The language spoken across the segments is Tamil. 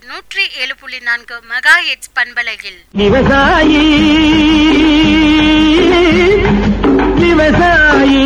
நூற்றி ஏழு புள்ளி நான்கு மெகா ஹெட்ஸ் பண்பலையில் விவசாயி விவசாயி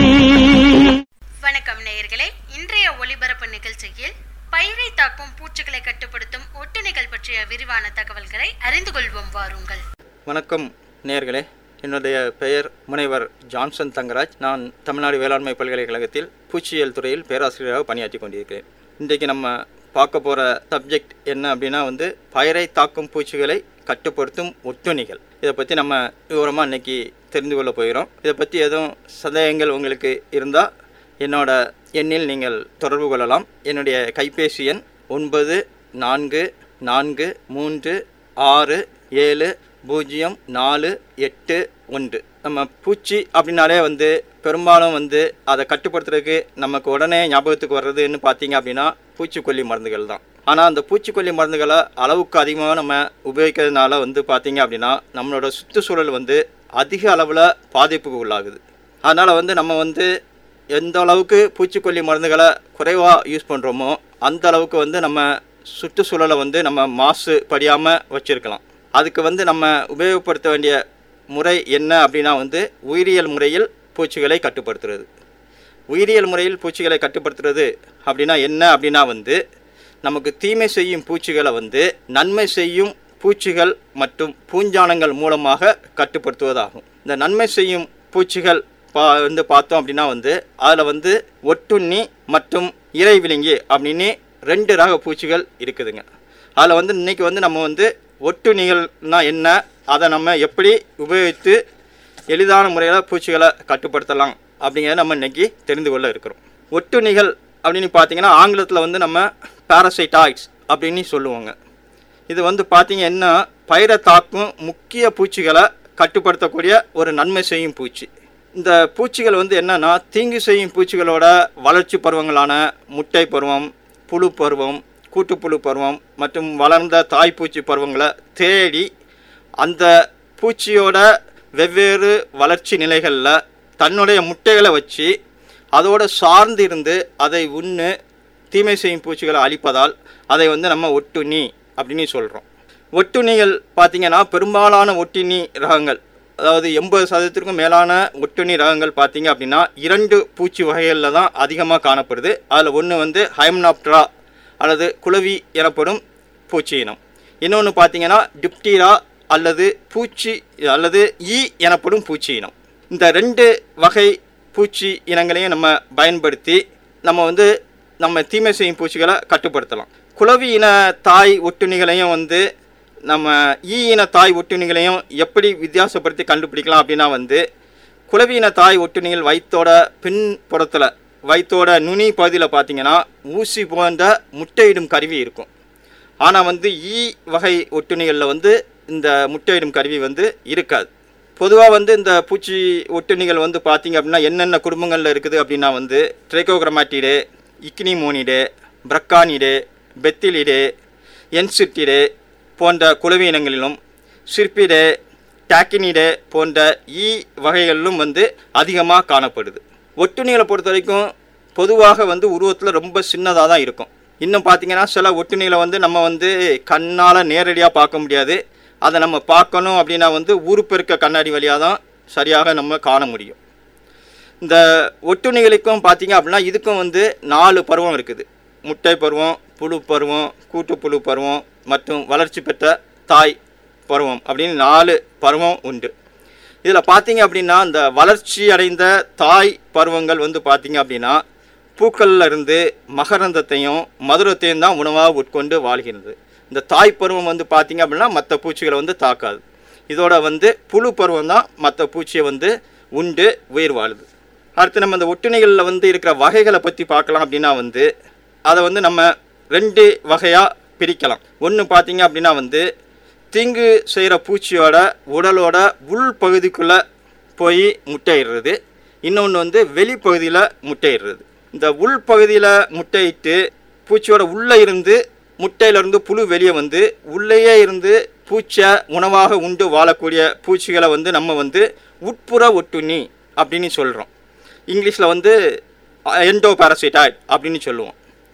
வணக்கம் நேயர்களே இன்றைய ஒளிபரப்பு நிகழ்ச்சியில் பயிரை தாக்கும் பூச்சிகளை கட்டுப்படுத்தும் ஒட்டுணிகள் பற்றிய விரிவான தகவல்களை அறிந்து கொள்வோம் வாருங்கள் வணக்கம் நேயர்களே என்னுடைய பெயர் முனைவர் ஜான்சன் தங்கராஜ் நான் தமிழ்நாடு வேளாண்மை பல்கலைக்கழகத்தில் பூச்சியியல் துறையில் பேராசிரியராக பணியாற்றி கொண்டிருக்கிறேன் இன்றைக்கு நம்ம பார்க்க போகிற சப்ஜெக்ட் என்ன அப்படின்னா வந்து பயிரை தாக்கும் பூச்சிகளை கட்டுப்படுத்தும் ஒட்டுணிகள் இதை பற்றி நம்ம விவரமாக இன்னைக்கு தெரிந்து கொள்ள போகிறோம் இதை பற்றி எதுவும் சந்தேகங்கள் உங்களுக்கு இருந்தால் என்னோட எண்ணில் நீங்கள் தொடர்பு கொள்ளலாம் என்னுடைய கைபேசி எண் ஒன்பது நான்கு நான்கு மூன்று ஆறு ஏழு பூஜ்ஜியம் நாலு எட்டு ஒன்று நம்ம பூச்சி அப்படின்னாலே வந்து பெரும்பாலும் வந்து அதை கட்டுப்படுத்துறதுக்கு நமக்கு உடனே ஞாபகத்துக்கு வர்றதுன்னு பார்த்தீங்க அப்படின்னா பூச்சிக்கொல்லி மருந்துகள் தான் ஆனால் அந்த பூச்சிக்கொல்லி மருந்துகளை அளவுக்கு அதிகமாக நம்ம உபயோகிக்கிறதுனால வந்து பார்த்தீங்க அப்படின்னா நம்மளோட சுற்றுச்சூழல் வந்து அதிக அளவில் பாதிப்புக்கு உள்ளாகுது அதனால் வந்து நம்ம வந்து எந்த அளவுக்கு பூச்சிக்கொல்லி மருந்துகளை குறைவாக யூஸ் பண்ணுறோமோ அந்த அளவுக்கு வந்து நம்ம சுற்றுச்சூழலை வந்து நம்ம மாசு படியாமல் வச்சுருக்கலாம் அதுக்கு வந்து நம்ம உபயோகப்படுத்த வேண்டிய முறை என்ன அப்படின்னா வந்து உயிரியல் முறையில் பூச்சிகளை கட்டுப்படுத்துறது உயிரியல் முறையில் பூச்சிகளை கட்டுப்படுத்துறது அப்படின்னா என்ன அப்படின்னா வந்து நமக்கு தீமை செய்யும் பூச்சிகளை வந்து நன்மை செய்யும் பூச்சிகள் மற்றும் பூஞ்சானங்கள் மூலமாக கட்டுப்படுத்துவதாகும் இந்த நன்மை செய்யும் பூச்சிகள் பா வந்து பார்த்தோம் அப்படின்னா வந்து அதில் வந்து ஒட்டுண்ணி மற்றும் இறை விழுங்கி அப்படின்னு ரெண்டு ரக பூச்சிகள் இருக்குதுங்க அதில் வந்து இன்னைக்கு வந்து நம்ம வந்து ஒட்டுண்ணிகள்னா என்ன அதை நம்ம எப்படி உபயோகித்து எளிதான முறையில் பூச்சிகளை கட்டுப்படுத்தலாம் அப்படிங்கிறத நம்ம இன்னைக்கு தெரிந்து கொள்ள இருக்கிறோம் ஒட்டுண்ணிகள் அப்படின்னு பார்த்தீங்கன்னா ஆங்கிலத்தில் வந்து நம்ம பாரசைட்டாய்ட்ஸ் அப்படின்னு சொல்லுவாங்க இது வந்து பார்த்தீங்கன்னா பயிரை தாக்கும் முக்கிய பூச்சிகளை கட்டுப்படுத்தக்கூடிய ஒரு நன்மை செய்யும் பூச்சி இந்த பூச்சிகள் வந்து என்னன்னா தீங்கு செய்யும் பூச்சிகளோட வளர்ச்சி பருவங்களான முட்டை பருவம் புழு பருவம் கூட்டுப்புழு பருவம் மற்றும் வளர்ந்த தாய்ப்பூச்சி பருவங்களை தேடி அந்த பூச்சியோட வெவ்வேறு வளர்ச்சி நிலைகளில் தன்னுடைய முட்டைகளை வச்சு அதோட சார்ந்து இருந்து அதை உண்ணு தீமை செய்யும் பூச்சிகளை அழிப்பதால் அதை வந்து நம்ம ஒட்டுண்ணி அப்படின்னு சொல்கிறோம் ஒட்டுண்ணிகள் பார்த்திங்கன்னா பெரும்பாலான ஒட்டுண்ணி ரகங்கள் அதாவது எண்பது சதவீதத்திற்கும் மேலான ஒட்டுண்ணி ரகங்கள் பார்த்தீங்க அப்படின்னா இரண்டு பூச்சி வகைகளில் தான் அதிகமாக காணப்படுது அதில் ஒன்று வந்து ஹைம்னாப்ட்ரா அல்லது குளவி எனப்படும் பூச்சி இனம் இன்னொன்று பார்த்தீங்கன்னா டிப்டீரா அல்லது பூச்சி அல்லது ஈ எனப்படும் பூச்சி இனம் இந்த ரெண்டு வகை பூச்சி இனங்களையும் நம்ம பயன்படுத்தி நம்ம வந்து நம்ம தீமை செய்யும் பூச்சிகளை கட்டுப்படுத்தலாம் குளவி இன தாய் ஒட்டுண்ணிகளையும் வந்து நம்ம ஈ இன தாய் ஒட்டுண்ணிகளையும் எப்படி வித்தியாசப்படுத்தி கண்டுபிடிக்கலாம் அப்படின்னா வந்து குளவி இன தாய் ஒட்டுண்ணிகள் வயிற்றோட பின்புறத்தில் வயிற்றோட நுனி பகுதியில் பார்த்தீங்கன்னா ஊசி போன்ற முட்டையிடும் கருவி இருக்கும் ஆனால் வந்து ஈ வகை ஒட்டுண்ணிகளில் வந்து இந்த முட்டையிடும் கருவி வந்து இருக்காது பொதுவாக வந்து இந்த பூச்சி ஒட்டுண்ணிகள் வந்து பார்த்தீங்க அப்படின்னா என்னென்ன குடும்பங்களில் இருக்குது அப்படின்னா வந்து ட்ரைகோக்ரமாட்டிடே இக்னிமோனிடே பிரக்கானிடே பெத்திலிடே என்சிட்டிடே போன்ற குளவி இனங்களிலும் சிற்பிடே டாக்கினிடே போன்ற ஈ வகைகளிலும் வந்து அதிகமாக காணப்படுது ஒட்டுண்ணிகளை பொறுத்த வரைக்கும் பொதுவாக வந்து உருவத்தில் ரொம்ப சின்னதாக தான் இருக்கும் இன்னும் பார்த்தீங்கன்னா சில ஒட்டுண்ணிகளை வந்து நம்ம வந்து கண்ணால் நேரடியாக பார்க்க முடியாது அதை நம்ம பார்க்கணும் அப்படின்னா வந்து உருப்பெருக்க கண்ணாடி வழியாக தான் சரியாக நம்ம காண முடியும் இந்த ஒட்டுண்ணிகளுக்கும் பார்த்தீங்க அப்படின்னா இதுக்கும் வந்து நாலு பருவம் இருக்குது முட்டை பருவம் புழு பருவம் கூட்டுப்புழு பருவம் மற்றும் வளர்ச்சி பெற்ற தாய் பருவம் அப்படின்னு நாலு பருவம் உண்டு இதில் பார்த்தீங்க அப்படின்னா இந்த வளர்ச்சி அடைந்த தாய் பருவங்கள் வந்து பார்த்தீங்க அப்படின்னா பூக்கள்ல இருந்து மகரந்தத்தையும் மதுரத்தையும் தான் உணவாக உட்கொண்டு வாழ்கிறது இந்த தாய் பருவம் வந்து பார்த்தீங்க அப்படின்னா மற்ற பூச்சிகளை வந்து தாக்காது இதோட வந்து புழு பருவம் தான் மற்ற பூச்சியை வந்து உண்டு உயிர் வாழுது அடுத்து நம்ம இந்த ஒட்டுணிகளில் வந்து இருக்கிற வகைகளை பற்றி பார்க்கலாம் அப்படின்னா வந்து அதை வந்து நம்ம ரெண்டு வகையாக பிரிக்கலாம் ஒன்று பார்த்தீங்க அப்படின்னா வந்து தீங்கு செய்கிற பூச்சியோட உடலோட உள் பகுதிக்குள்ளே போய் முட்டையிடுறது இன்னொன்று வந்து வெளிப்பகுதியில் முட்டையிடுறது இந்த உள் பகுதியில் முட்டையிட்டு பூச்சியோட உள்ளே இருந்து முட்டையிலிருந்து புழு வெளியே வந்து உள்ளேயே இருந்து பூச்சை உணவாக உண்டு வாழக்கூடிய பூச்சிகளை வந்து நம்ம வந்து உட்புற ஒட்டுண்ணி அப்படின்னு சொல்கிறோம் இங்கிலீஷில் வந்து எண்டோ பாரசைட்டாய்ட் அப்படின்னு சொல்லுவோம்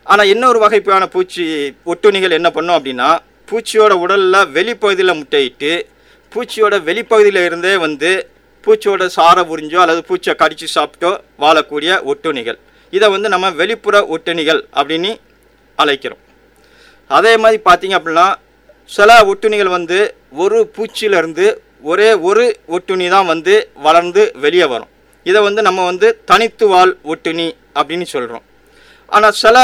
ஆனால் இன்னொரு வகைப்பான பூச்சி ஒட்டுண்ணிகள் என்ன பண்ணும் அப்படின்னா பூச்சியோட உடலில் வெளிப்பகுதியில் முட்டையிட்டு பூச்சியோட வெளிப்பகுதியில் இருந்தே வந்து பூச்சியோட சாரை உறிஞ்சோ அல்லது பூச்சியை கடித்து சாப்பிட்டோ வாழக்கூடிய ஒட்டுண்ணிகள் இதை வந்து நம்ம வெளிப்புற ஒட்டுண்ணிகள் அப்படின்னு அழைக்கிறோம் அதே மாதிரி பார்த்தீங்க அப்படின்னா சில ஒட்டுண்ணிகள் வந்து ஒரு பூச்சியிலேருந்து ஒரே ஒரு ஒட்டுண்ணி தான் வந்து வளர்ந்து வெளியே வரும் இதை வந்து நம்ம வந்து தனித்து வாழ் ஒட்டுண்ணி அப்படின்னு சொல்கிறோம் ஆனால் சில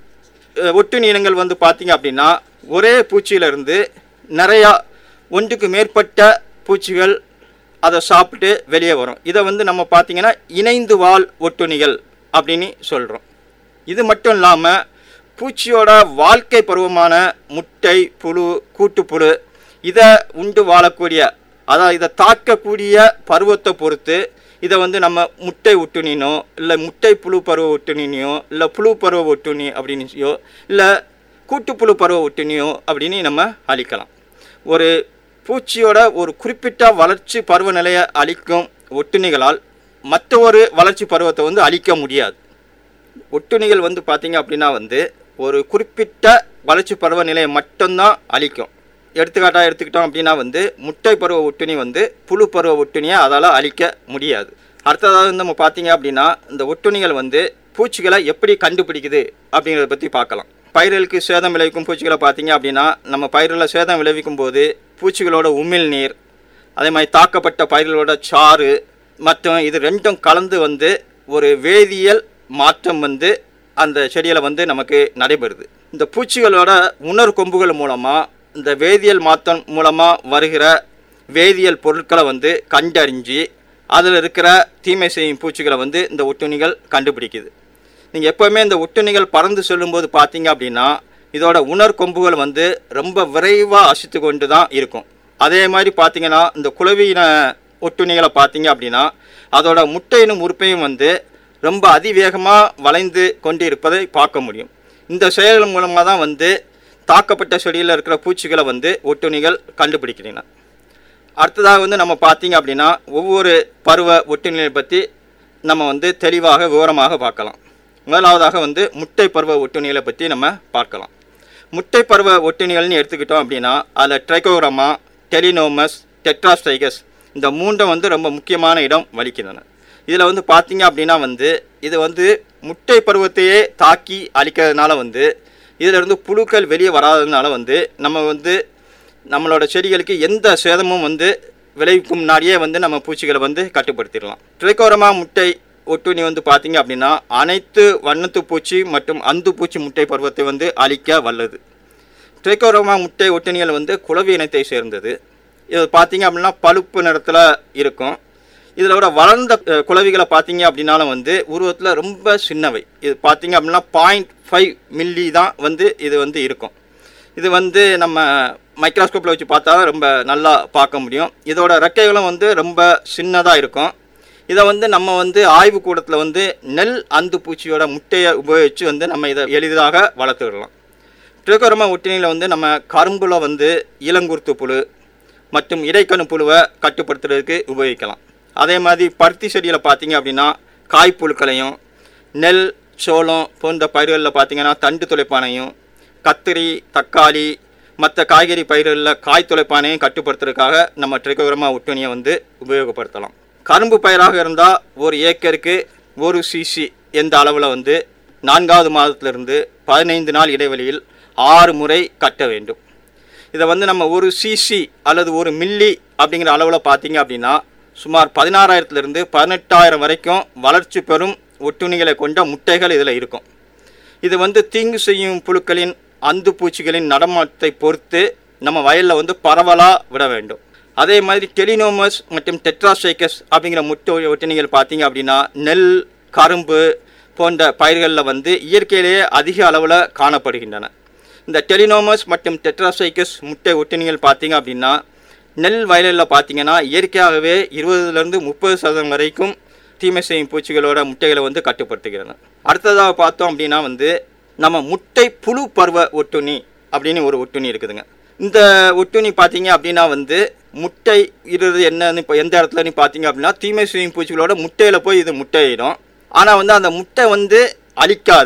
அஹ், ஒட்டுண்ணி இனங்கள் வந்து பார்த்தீங்க அப்படின்னா ஒரே பூச்சியிலிருந்து நிறையா ஒன்றுக்கு மேற்பட்ட பூச்சிகள் அதை சாப்பிட்டு வெளியே வரும் இதை வந்து நம்ம பார்த்தீங்கன்னா இணைந்து வாழ் ஒட்டுண்ணிகள் அப்படின்னு சொல்கிறோம் இது மட்டும் இல்லாமல் பூச்சியோட வாழ்க்கை பருவமான முட்டை புழு கூட்டுப்புழு இதை உண்டு வாழக்கூடிய அதாவது இதை தாக்கக்கூடிய பருவத்தை பொறுத்து இதை வந்து நம்ம முட்டை ஒட்டுணினோ இல்லை முட்டை புழு பருவ ஒட்டுணினியோ இல்லை புழு பருவ ஒட்டுணி அப்படின்னியோ இல்லை கூட்டுப்புழு பருவ ஒட்டுணியோ அப்படின்னு நம்ம அழிக்கலாம் ஒரு பூச்சியோட ஒரு குறிப்பிட்ட வளர்ச்சி பருவநிலையை அழிக்கும் ஒட்டுணிகளால் மற்ற ஒரு வளர்ச்சி பருவத்தை வந்து அழிக்க முடியாது ஒட்டுண்ணிகள் வந்து பார்த்தீங்க அப்படின்னா வந்து ஒரு குறிப்பிட்ட வளர்ச்சி பருவநிலையை மட்டும்தான் அழிக்கும் எடுத்துக்காட்டாக எடுத்துக்கிட்டோம் அப்படின்னா வந்து முட்டை பருவ ஒட்டுணி வந்து புழு பருவ ஒட்டுணியை அதால் அழிக்க முடியாது அடுத்ததாக வந்து நம்ம பார்த்தீங்க அப்படின்னா இந்த ஒட்டுண்ணிகள் வந்து பூச்சிகளை எப்படி கண்டுபிடிக்குது அப்படிங்கிறத பற்றி பார்க்கலாம் பயிர்களுக்கு சேதம் விளைவிக்கும் பூச்சிகளை பார்த்தீங்க அப்படின்னா நம்ம பயிர்களில் சேதம் விளைவிக்கும் போது பூச்சிகளோட உமிழ் நீர் அதே மாதிரி தாக்கப்பட்ட பயிர்களோட சாறு மற்றும் இது ரெண்டும் கலந்து வந்து ஒரு வேதியியல் மாற்றம் வந்து அந்த செடியில் வந்து நமக்கு நடைபெறுது இந்த பூச்சிகளோட உணர் கொம்புகள் மூலமாக இந்த வேதியியல் மாற்றம் மூலமாக வருகிற வேதியியல் பொருட்களை வந்து கண்டறிஞ்சு அதில் இருக்கிற தீமை செய்யும் பூச்சிகளை வந்து இந்த ஒட்டுண்ணிகள் கண்டுபிடிக்குது நீங்கள் எப்போவுமே இந்த ஒட்டுண்ணிகள் பறந்து செல்லும்போது பார்த்தீங்க அப்படின்னா இதோட உணர் கொம்புகள் வந்து ரொம்ப விரைவாக அசித்து கொண்டு தான் இருக்கும் அதே மாதிரி பார்த்தீங்கன்னா இந்த குளவியின ஒட்டுண்ணிகளை பார்த்தீங்க அப்படின்னா அதோட முட்டையினும் உறுப்பையும் வந்து ரொம்ப அதிவேகமாக வளைந்து கொண்டு இருப்பதை பார்க்க முடியும் இந்த செயல்கள் மூலமாக தான் வந்து தாக்கப்பட்ட செடியில் இருக்கிற பூச்சிகளை வந்து ஒட்டுண்ணிகள் கண்டுபிடிக்கிறீங்க அடுத்ததாக வந்து நம்ம பார்த்தீங்க அப்படின்னா ஒவ்வொரு பருவ ஒட்டுண்ணிகளை பற்றி நம்ம வந்து தெளிவாக விவரமாக பார்க்கலாம் முதலாவதாக வந்து முட்டை பருவ ஒட்டுண்ணிகளை பற்றி நம்ம பார்க்கலாம் முட்டை பருவ ஒட்டுண்ணிகள்னு எடுத்துக்கிட்டோம் அப்படின்னா அதில் ட்ரைகோரமா டெலினோமஸ் டெட்ராஸ்டைகஸ் இந்த மூன்றும் வந்து ரொம்ப முக்கியமான இடம் வலிக்கின்றன இதில் வந்து பார்த்தீங்க அப்படின்னா வந்து இது வந்து முட்டை பருவத்தையே தாக்கி அழிக்கிறதுனால வந்து இதிலிருந்து புழுக்கள் வெளியே வராததுனால வந்து நம்ம வந்து நம்மளோட செடிகளுக்கு எந்த சேதமும் வந்து விளைவிக்கும் முன்னாடியே வந்து நம்ம பூச்சிகளை வந்து கட்டுப்படுத்திடலாம் ட்ரைகோரமா முட்டை ஒட்டுண்ணி வந்து பார்த்தீங்க அப்படின்னா அனைத்து வண்ணத்து பூச்சி மற்றும் அந்து பூச்சி முட்டை பருவத்தை வந்து அழிக்க வல்லது ட்ரைகோரோமா முட்டை ஒட்டுண்ணிகள் வந்து குளவி இனத்தை சேர்ந்தது இது பார்த்தீங்க அப்படின்னா பழுப்பு நிறத்தில் இருக்கும் இதில் விட வளர்ந்த அஹ், குளவிகளை பார்த்தீங்க அப்படின்னாலும் வந்து உருவத்தில் ரொம்ப சின்னவை இது பார்த்தீங்க அப்படின்னா பாயிண்ட் ஃபைவ் மில்லி தான் வந்து இது வந்து இருக்கும் இது வந்து நம்ம மைக்ரோஸ்கோப்பில் வச்சு பார்த்தா தான் ரொம்ப நல்லா பார்க்க முடியும் இதோட ரெக்கைகளும் வந்து ரொம்ப சின்னதாக இருக்கும் இதை வந்து நம்ம வந்து ஆய்வு கூடத்தில் வந்து நெல் அந்து பூச்சியோட முட்டையை உபயோகித்து வந்து நம்ம இதை எளிதாக வளர்த்துக்கிடலாம் ட்ரிகோரமா ஒட்டினியில் வந்து நம்ம கரும்புல வந்து இளங்குருத்து புழு மற்றும் இடைக்கணு புழுவை கட்டுப்படுத்துறதுக்கு உபயோகிக்கலாம் அதே மாதிரி பருத்தி செடியில் பார்த்தீங்க அப்படின்னா காய்ப்புழுக்களையும் நெல் சோளம் போன்ற பயிர்களில் பார்த்தீங்கன்னா தண்டு துளைப்பானையும் கத்திரி தக்காளி மற்ற காய்கறி பயிர்களில் காய் துளைப்பானையும் கட்டுப்படுத்துறதுக்காக நம்ம ட்ரிகோரமா ஒட்டுணியை வந்து உபயோகப்படுத்தலாம் கரும்பு பயிராக இருந்தால் ஒரு ஏக்கருக்கு ஒரு சிசி எந்த அளவில் வந்து நான்காவது மாதத்திலிருந்து பதினைந்து நாள் இடைவெளியில் ஆறு முறை கட்ட வேண்டும் இதை வந்து நம்ம ஒரு சிசி அல்லது ஒரு மில்லி அப்படிங்கிற அளவில் பார்த்தீங்க அப்படின்னா சுமார் பதினாறாயிரத்துலேருந்து பதினெட்டாயிரம் வரைக்கும் வளர்ச்சி பெறும் ஒட்டுண்ணிகளை கொண்ட முட்டைகள் இதில் இருக்கும் இது வந்து தீங்கு செய்யும் புழுக்களின் அந்து பூச்சிகளின் நடமாட்டத்தை பொறுத்து நம்ம வயலில் வந்து பரவலாக விட வேண்டும் அதே மாதிரி டெலினோமஸ் மற்றும் டெட்ராசைக்கஸ் அப்படிங்கிற முட்டை ஒட்டுணிகள் பார்த்தீங்க அப்படின்னா நெல் கரும்பு போன்ற பயிர்களில் வந்து இயற்கையிலேயே அதிக அளவில் காணப்படுகின்றன இந்த டெலினோமஸ் மற்றும் டெட்ராசைக்கஸ் முட்டை ஒட்டுணிகள் பார்த்தீங்க அப்படின்னா நெல் வயலில் பார்த்தீங்கன்னா இயற்கையாகவே இருபதுலேருந்து முப்பது சதவீதம் வரைக்கும் தீமை செய்யும் பூச்சிகளோட முட்டைகளை வந்து கட்டுப்படுத்துகிறன அடுத்ததாக பார்த்தோம் அப்படின்னா வந்து நம்ம முட்டை புழு பருவ ஒட்டுண்ணி அப்படின்னு ஒரு ஒட்டுண்ணி இருக்குதுங்க இந்த ஒட்டுண்ணி பார்த்தீங்க அப்படின்னா வந்து முட்டை இருது என்னன்னு இப்போ எந்த இடத்துலன்னு பார்த்தீங்க அப்படின்னா தீமை செய்யும் பூச்சிகளோட முட்டையில் போய் இது முட்டையிடும் ஆனால் வந்து அந்த முட்டை வந்து அழிக்காது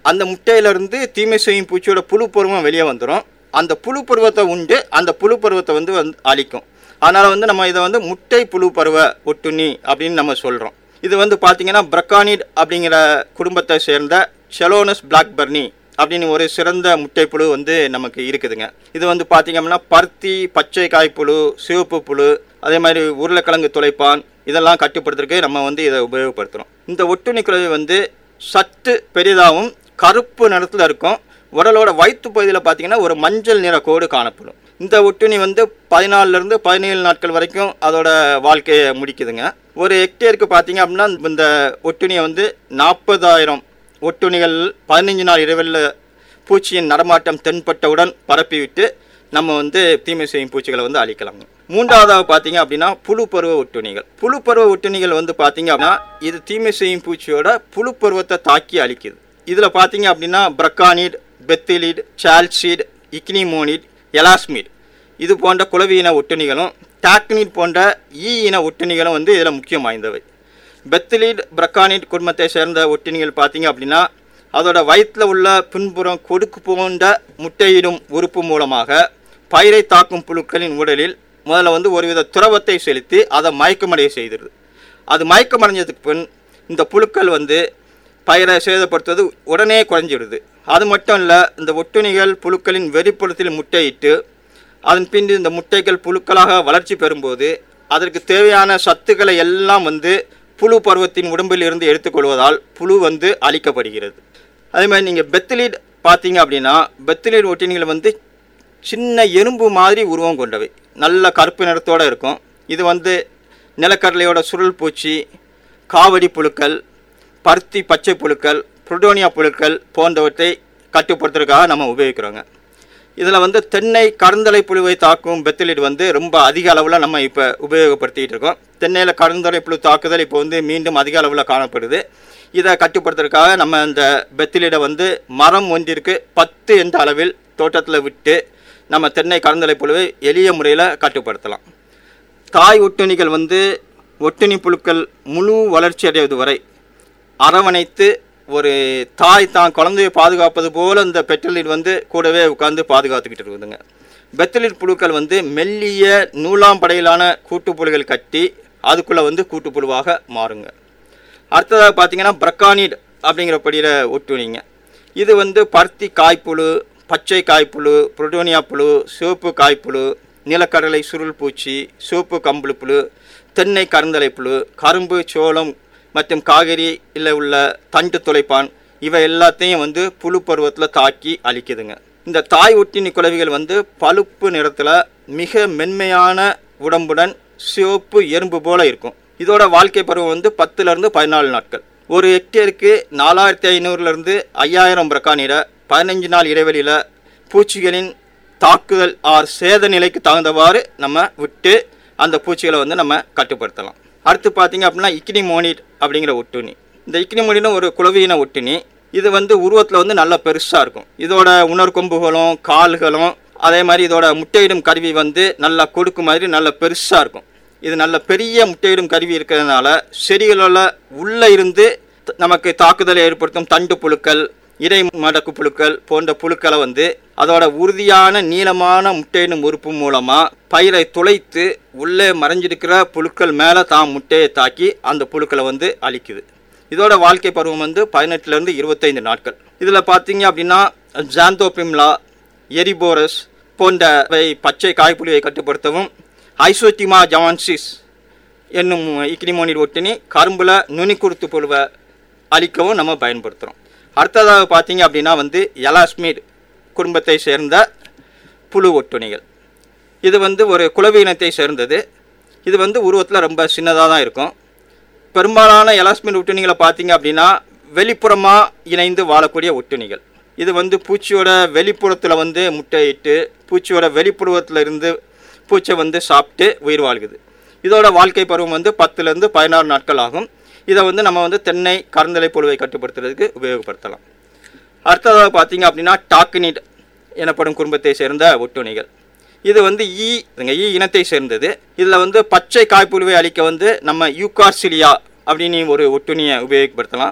அந்த முட்டையிலிருந்து தீமை செய்யும் பூச்சியோட புழு பருவம் வெளியே வந்துடும் அந்த புழு பருவத்தை உண்டு அந்த புழு பருவத்தை வந்து வந்து அழிக்கும் அதனால் வந்து நம்ம இதை வந்து முட்டை புழு பருவ ஒட்டுண்ணி அப்படின்னு நம்ம சொல்கிறோம் இது வந்து பார்த்தீங்கன்னா பிரக்கானிட் அப்படிங்கிற குடும்பத்தை சேர்ந்த செலோனஸ் பிளாக்பர்னி அப்படின்னு ஒரு சிறந்த முட்டைப்புழு வந்து நமக்கு இருக்குதுங்க இது வந்து பார்த்தீங்க அப்படின்னா பருத்தி பச்சை காய்ப்புழு சிவப்பு புழு அதே மாதிரி உருளைக்கிழங்கு துளைப்பான் இதெல்லாம் கட்டுப்படுத்துறதுக்கு நம்ம வந்து இதை உபயோகப்படுத்துகிறோம் இந்த ஒட்டுண்ணி குழவி வந்து சத்து பெரிதாகவும் கருப்பு நிறத்தில் இருக்கும் உடலோட வயிற்று பகுதியில் பார்த்தீங்கன்னா ஒரு மஞ்சள் நிற கோடு காணப்படும் இந்த ஒட்டுண்ணி வந்து பதினாலிருந்து பதினேழு நாட்கள் வரைக்கும் அதோட வாழ்க்கையை முடிக்குதுங்க ஒரு ஹெக்டேருக்கு பார்த்தீங்க அப்படின்னா இந்த ஒட்டுண்ணியை வந்து நாற்பதாயிரம் ஒட்டுண்ணிகள் பதினஞ்சு நாள் இரவில் பூச்சியின் நடமாட்டம் தென்பட்டவுடன் பரப்பிவிட்டு நம்ம வந்து தீமை செய்யும் பூச்சிகளை வந்து அழிக்கலாங்க மூன்றாவதாக பார்த்தீங்க அப்படின்னா புழு பருவ ஒட்டுண்ணிகள் புழு பருவ ஒட்டுண்ணிகள் வந்து பார்த்தீங்க அப்படின்னா இது தீமை செய்யும் பூச்சியோட புழு பருவத்தை தாக்கி அழிக்குது இதில் பார்த்தீங்க அப்படின்னா பிரக்கானிட் பெத்திலிட் சால்சீட் இக்னிமோனிட் எலாஸ்மிட் இது போன்ற குளவி இன ஒட்டுண்ணிகளும் டாக்னிட் போன்ற ஈ இன ஒட்டுண்ணிகளும் வந்து இதில் முக்கியம் வாய்ந்தவை பெத்திலிட் பிரக்கானிட் குடும்பத்தை சேர்ந்த ஒட்டுண்ணிகள் பார்த்தீங்க அப்படின்னா அதோட வயிற்றில் உள்ள பின்புறம் கொடுக்கு போன்ற முட்டையிடும் உறுப்பு மூலமாக பயிரை தாக்கும் புழுக்களின் உடலில் முதல்ல வந்து ஒருவித திரவத்தை செலுத்தி அதை மயக்கமடைய செய்திருது அது மயக்கமடைஞ்சதுக்கு பின் இந்த புழுக்கள் வந்து பயிரை சேதப்படுத்துவது உடனே குறைஞ்சிடுது அது மட்டும் இல்லை இந்த ஒட்டுணிகள் புழுக்களின் வெறிப்புறத்தில் முட்டையிட்டு அதன் பின் இந்த முட்டைகள் புழுக்களாக வளர்ச்சி பெறும்போது அதற்கு தேவையான சத்துக்களை எல்லாம் வந்து புழு பருவத்தின் உடம்பில் இருந்து எடுத்துக்கொள்வதால் புழு வந்து அழிக்கப்படுகிறது அதே மாதிரி நீங்கள் பெத்திலீட் பார்த்தீங்க அப்படின்னா பெத்திலீட் ஒட்டினிகள் வந்து சின்ன எறும்பு மாதிரி உருவம் கொண்டவை நல்ல கருப்பு நிறத்தோடு இருக்கும் இது வந்து நிலக்கடலையோட சுருள் பூச்சி காவடி புழுக்கள் பருத்தி பச்சை புழுக்கள் புரோடோனியா புழுக்கள் போன்றவற்றை கட்டுப்படுத்துறதுக்காக நம்ம உபயோகிக்கிறோங்க இதில் வந்து தென்னை கருந்தலை புழுவை தாக்கும் பெத்திலிட் வந்து ரொம்ப அதிக அளவில் நம்ம இப்போ உபயோகப்படுத்திகிட்டு இருக்கோம் தென்னையில் கருந்தலை புழு தாக்குதல் இப்போ வந்து மீண்டும் அதிக அளவில் காணப்படுது இதை கட்டுப்படுத்துறதுக்காக நம்ம இந்த பெத்திலிடை வந்து மரம் ஒன்றிற்கு பத்து என்ற அளவில் தோட்டத்தில் விட்டு நம்ம தென்னை கருந்தலை புழுவை எளிய முறையில் கட்டுப்படுத்தலாம் தாய் ஒட்டுணிகள் வந்து ஒட்டுணி புழுக்கள் முழு வளர்ச்சி அடைவது வரை அரவணைத்து ஒரு தாய் தான் குழந்தையை பாதுகாப்பது போல இந்த பெட்டலிட் வந்து கூடவே உட்காந்து பாதுகாத்துக்கிட்டு இருக்குதுங்க பெத்தலிட் புழுக்கள் வந்து மெல்லிய நூலாம்படையிலான கூட்டுப்புழுகள் கட்டி அதுக்குள்ளே வந்து கூட்டுப்புழுவாக மாறுங்க அடுத்ததாக பார்த்தீங்கன்னா பிரக்கானிட் அப்படிங்கிற படியில் ஒட்டுணிங்க இது வந்து பருத்தி காய்ப்புழு பச்சை காய்ப்புழு புரோட்டோனியா புழு சிவப்பு காய்ப்புழு நிலக்கடலை சுருள் பூச்சி சிவப்பு கம்பளி புழு தென்னை கருந்தலை புழு கரும்பு சோளம் மற்றும் காய்கறி இல்லை உள்ள தண்டு துளைப்பான் இவை எல்லாத்தையும் வந்து புழு பருவத்தில் தாக்கி அழிக்குதுங்க இந்த தாய் ஒட்டினி குளவிகள் வந்து பழுப்பு நிறத்தில் மிக மென்மையான உடம்புடன் சிவப்பு எறும்பு போல இருக்கும் இதோட வாழ்க்கை பருவம் வந்து பத்துலேருந்து பதினாலு நாட்கள் ஒரு ஹெக்டேருக்கு நாலாயிரத்தி ஐநூறுலேருந்து ஐயாயிரம் பிரக்கானிட பதினஞ்சு நாள் இடைவெளியில் பூச்சிகளின் தாக்குதல் ஆர் சேத நிலைக்கு தகுந்தவாறு நம்ம விட்டு அந்த பூச்சிகளை வந்து நம்ம கட்டுப்படுத்தலாம் அடுத்து பார்த்தீங்க அப்படின்னா இக்னி மோனிட் அப்படிங்கிற ஒட்டுண்ணி இந்த இக்னி மோனிட்னு ஒரு குளவியின ஒட்டுண்ணி இது வந்து உருவத்தில் வந்து நல்லா பெருசாக இருக்கும் இதோட உணர்கொம்புகளும் கால்களும் அதே மாதிரி இதோட முட்டையிடும் கருவி வந்து நல்லா கொடுக்கு மாதிரி நல்ல பெருசாக இருக்கும் இது நல்ல பெரிய முட்டையிடும் கருவி இருக்கிறதுனால செடிகளோட உள்ளே இருந்து த- நமக்கு தாக்குதலை ஏற்படுத்தும் தண்டு புழுக்கள் இடை மடக்கு புழுக்கள் போன்ற புழுக்களை வந்து அதோட உறுதியான நீளமான முட்டையிடும் உறுப்பு மூலமாக பயிரை துளைத்து உள்ளே மறைஞ்சிருக்கிற புழுக்கள் மேலே தான் முட்டையை தாக்கி அந்த புழுக்களை வந்து அழிக்குது இதோட வாழ்க்கை பருவம் வந்து பதினெட்டுலேருந்து இருபத்தைந்து நாட்கள் இதில் பார்த்தீங்க அப்படின்னா ஜாந்தோபிம்லா எரிபோரஸ் போன்றவை பச்சை காய்ப்புலியை கட்டுப்படுத்தவும் ஐசோட்டிமா ஜவான்சிஸ் என்னும் இக்னிமோனிட் ஒட்டினி கரும்புல நுனிக்குருத்து புழுவை அழிக்கவும் நம்ம பயன்படுத்துகிறோம் அடுத்ததாக பார்த்தீங்க அப்படின்னா வந்து எலாஸ்மீட் குடும்பத்தை சேர்ந்த புழு ஒட்டுணிகள் இது வந்து ஒரு குளவி இனத்தை சேர்ந்தது இது வந்து உருவத்தில் ரொம்ப சின்னதாக தான் இருக்கும் பெரும்பாலான எலாஸ்மின் ஒட்டுணிகளை பார்த்தீங்க அப்படின்னா வெளிப்புறமாக இணைந்து வாழக்கூடிய ஒட்டுணிகள் இது வந்து பூச்சியோட வெளிப்புறத்தில் வந்து முட்டையிட்டு பூச்சியோட வெளிப்புறத்தில் இருந்து பூச்சை வந்து சாப்பிட்டு உயிர் வாழ்குது இதோட வாழ்க்கை பருவம் வந்து பத்துலேருந்து பதினாறு நாட்கள் ஆகும் இதை வந்து நம்ம வந்து தென்னை கருந்தலை புழுவை கட்டுப்படுத்துறதுக்கு உபயோகப்படுத்தலாம் அடுத்ததாக பார்த்தீங்க அப்படின்னா டாக்கினிட் எனப்படும் குடும்பத்தை சேர்ந்த ஒட்டுணிகள் இது வந்து ஈ இதுங்க ஈ இனத்தை சேர்ந்தது இதில் வந்து பச்சை காய்ப்புழுவை அழிக்க வந்து நம்ம யூகார்சிலியா அப்படின்னு ஒரு ஒட்டுணியை உபயோகப்படுத்தலாம்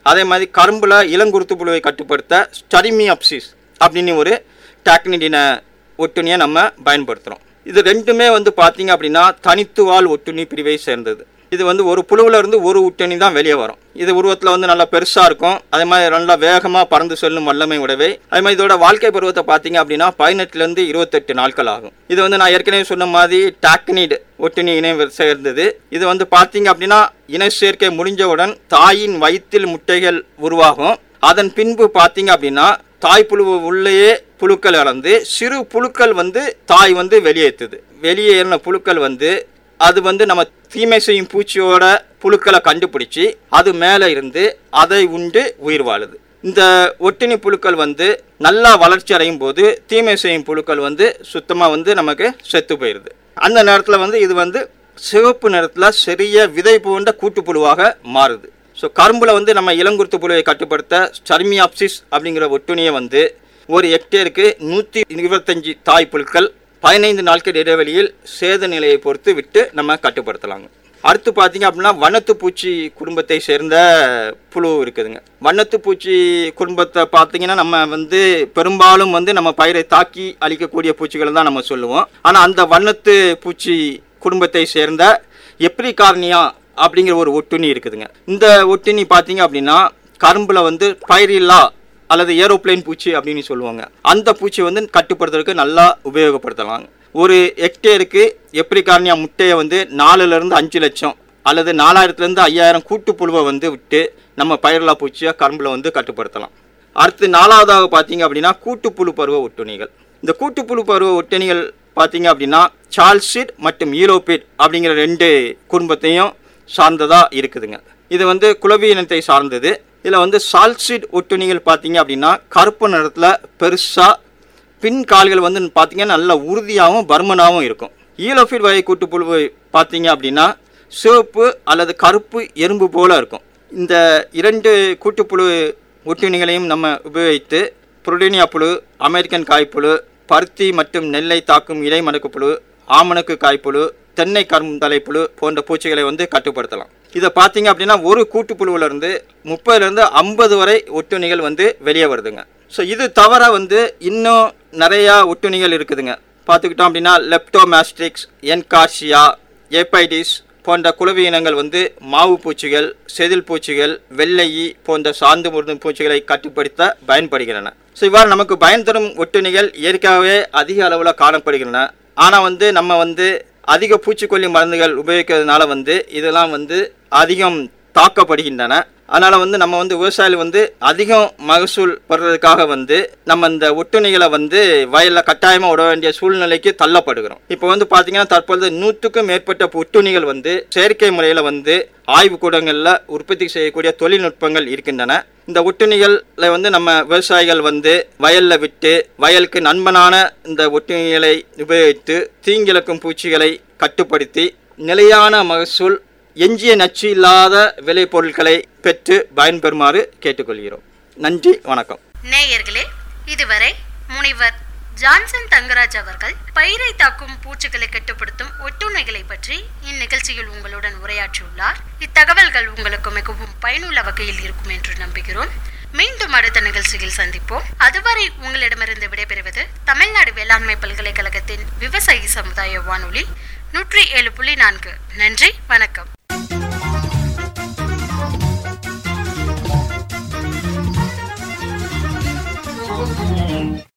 அதே மாதிரி கரும்புல இளங்குருத்து புழுவை கட்டுப்படுத்த ஸ்டரிமியாப்சிஸ் அப்படின்னு ஒரு டாக்னிடின ஒட்டுண்ணியை நம்ம பயன்படுத்துகிறோம் இது ரெண்டுமே வந்து பார்த்தீங்க அப்படின்னா தனித்துவால் ஒட்டுண்ணி பிரிவை சேர்ந்தது இது வந்து ஒரு புழுவில் இருந்து ஒரு ஒட்டுண்ணி தான் வெளியே வரும் இது உருவத்தில் வந்து நல்லா பெருசாக இருக்கும் அதே மாதிரி நல்லா வேகமாக பறந்து செல்லும் வல்லமை உடவே அதே மாதிரி இதோட வாழ்க்கை பருவத்தை பார்த்தீங்க அப்படின்னா பதினெட்டுலேருந்து இருபத்தெட்டு நாட்கள் ஆகும் இது வந்து நான் ஏற்கனவே சொன்ன மாதிரி டாக்னிட் ஒட்டுண்ணி இணை சேர்ந்தது இது வந்து பார்த்தீங்க அப்படின்னா இன சேர்க்கை முடிஞ்சவுடன் தாயின் வயிற்றில் முட்டைகள் உருவாகும் அதன் பின்பு பார்த்தீங்க அப்படின்னா தாய் புழு உள்ளேயே புழுக்கள் கலந்து சிறு புழுக்கள் வந்து தாய் வந்து வெளியேற்றுது வெளியேறின புழுக்கள் வந்து அது வந்து நம்ம தீமை செய்யும் பூச்சியோட புழுக்களை கண்டுபிடிச்சி அது மேலே இருந்து அதை உண்டு உயிர் வாழுது இந்த ஒட்டினி புழுக்கள் வந்து நல்லா வளர்ச்சி அடையும் போது தீமை செய்யும் புழுக்கள் வந்து சுத்தமாக வந்து நமக்கு செத்து போயிடுது அந்த நேரத்தில் வந்து இது வந்து சிவப்பு நிறத்தில் சிறிய விதை போன்ற கூட்டுப்புழுவாக மாறுது ஸோ கரும்பில் வந்து நம்ம இளங்குருத்து புழுவை கட்டுப்படுத்த ஸ்டர்மியாப்சிஸ் அப்படிங்கிற ஒட்டுணியை வந்து ஒரு ஹெக்டேருக்கு நூற்றி இருபத்தஞ்சி தாய் புழுக்கள் பதினைந்து நாட்கள் இடைவெளியில் சேத நிலையை பொறுத்து விட்டு நம்ம கட்டுப்படுத்தலாங்க அடுத்து பார்த்தீங்க அப்படின்னா வண்ணத்து பூச்சி குடும்பத்தை சேர்ந்த புழு இருக்குதுங்க வண்ணத்து பூச்சி குடும்பத்தை பார்த்தீங்கன்னா நம்ம வந்து பெரும்பாலும் வந்து நம்ம பயிரை தாக்கி அழிக்கக்கூடிய பூச்சிகளை தான் நம்ம சொல்லுவோம் ஆனால் அந்த வண்ணத்து பூச்சி குடும்பத்தை சேர்ந்த எப்ரிகார்னியா அப்படிங்கிற ஒரு ஒட்டுண்ணி இருக்குதுங்க இந்த ஒட்டுண்ணி பார்த்தீங்க அப்படின்னா கரும்பில் வந்து பயிரில்லா அல்லது ஏரோப்ளேன் பூச்சி அப்படின்னு சொல்லுவாங்க அந்த பூச்சி வந்து கட்டுப்படுத்துறதுக்கு நல்லா உபயோகப்படுத்தலாம் ஒரு ஹெக்டேருக்கு எப்ரிகார்னியா முட்டையை வந்து நாலுலேருந்து அஞ்சு லட்சம் அல்லது நாலாயிரத்துலேருந்து ஐயாயிரம் கூட்டுப்புழுவை வந்து விட்டு நம்ம பயிரில்லா பூச்சியை கரும்பில் வந்து கட்டுப்படுத்தலாம் அடுத்து நாலாவதாக பார்த்தீங்க அப்படின்னா கூட்டுப்புழு பருவ ஒட்டுணிகள் இந்த கூட்டுப்புழு பருவ ஒட்டுணிகள் பார்த்தீங்க அப்படின்னா சால்சிட் மற்றும் ஈரோபிட் அப்படிங்கிற ரெண்டு குடும்பத்தையும் சார்ந்ததாக இருக்குதுங்க இது வந்து குளவி இனத்தை சார்ந்தது இதில் வந்து சால்சிட் ஒட்டுணிகள் பார்த்தீங்க அப்படின்னா கருப்பு நிறத்தில் பெருசாக பின் கால்கள் வந்து பார்த்தீங்கன்னா நல்ல உறுதியாகவும் பர்மனாகவும் இருக்கும் ஈலோஃபிட் வகை கூட்டுப்புழு பார்த்தீங்க அப்படின்னா சிவப்பு அல்லது கருப்பு எறும்பு போல இருக்கும் இந்த இரண்டு கூட்டுப்புழு ஒட்டுணிகளையும் நம்ம உபயோகித்து புரோடீனியா புழு அமெரிக்கன் காய்ப்புழு பருத்தி மற்றும் நெல்லை தாக்கும் இலை மணக்குப்புழு ஆமணக்கு காய்ப்புழு தென்னை கருந்தலை புழு போன்ற பூச்சிகளை வந்து கட்டுப்படுத்தலாம் இதை பார்த்தீங்க அப்படின்னா ஒரு கூட்டுப்புழுவிலிருந்து முப்பதுலேருந்து ஐம்பது வரை ஒட்டுணிகள் வந்து வெளியே வருதுங்க ஸோ இது தவிர வந்து இன்னும் நிறையா ஒட்டுணிகள் இருக்குதுங்க பார்த்துக்கிட்டோம் அப்படின்னா லெப்டோமேஸ்ட்ரிக்ஸ் என்கார்சியா ஏப்பைடிஸ் போன்ற குளவி இனங்கள் வந்து மாவு பூச்சிகள் செதில் பூச்சிகள் வெள்ளையி போன்ற சார்ந்து முருந்தும் பூச்சிகளை கட்டுப்படுத்த பயன்படுகின்றன ஸோ இவ்வாறு நமக்கு பயன் தரும் ஒட்டுணிகள் இயற்கையாகவே அதிக அளவில் காணப்படுகின்றன ஆனால் வந்து நம்ம வந்து அதிக பூச்சிக்கொல்லி மருந்துகள் உபயோகிக்கிறதுனால வந்து இதெல்லாம் வந்து அதிகம் தாக்கப்படுகின்றன அதனால் வந்து நம்ம வந்து விவசாயிகள் வந்து அதிகம் மகசூல் பெறுறதுக்காக வந்து நம்ம இந்த ஒட்டுணிகளை வந்து வயலில் கட்டாயமாக விட வேண்டிய சூழ்நிலைக்கு தள்ளப்படுகிறோம் இப்போ வந்து பார்த்தீங்கன்னா தற்பொழுது நூற்றுக்கும் மேற்பட்ட ஒட்டுணிகள் வந்து செயற்கை முறையில் வந்து ஆய்வுக்கூடங்களில் உற்பத்தி செய்யக்கூடிய தொழில்நுட்பங்கள் இருக்கின்றன இந்த ஒட்டுணிகளை வந்து நம்ம விவசாயிகள் வந்து வயலில் விட்டு வயலுக்கு நண்பனான இந்த ஒட்டுணிகளை உபயோகித்து தீங்கிழக்கும் பூச்சிகளை கட்டுப்படுத்தி நிலையான மகசூல் எஞ்சிய நச்சு இல்லாத விளைபொருட்களை பெற்று பயன்பெறுமாறு கேட்டுக்கொள்கிறோம் நன்றி வணக்கம் நேயர்களே இதுவரை முனைவர் ஜான்சன் தங்கராஜ் அவர்கள் பயிரை தாக்கும் பூச்சிகளை கட்டுப்படுத்தும் ஒட்டுண்ணிகளை பற்றி இந்நிகழ்ச்சியில் உங்களுடன் உரையாற்றியுள்ளார் இத்தகவல்கள் உங்களுக்கு மிகவும் பயனுள்ள வகையில் இருக்கும் என்று நம்புகிறோம் மீண்டும் அடுத்த நிகழ்ச்சியில் சந்திப்போம் அதுவரை உங்களிடமிருந்து விடைபெறுவது தமிழ்நாடு வேளாண்மை பல்கலைக்கழகத்தின் விவசாயி சமுதாய வானொலி நூற்றி ஏழு புள்ளி நான்கு நன்றி வணக்கம்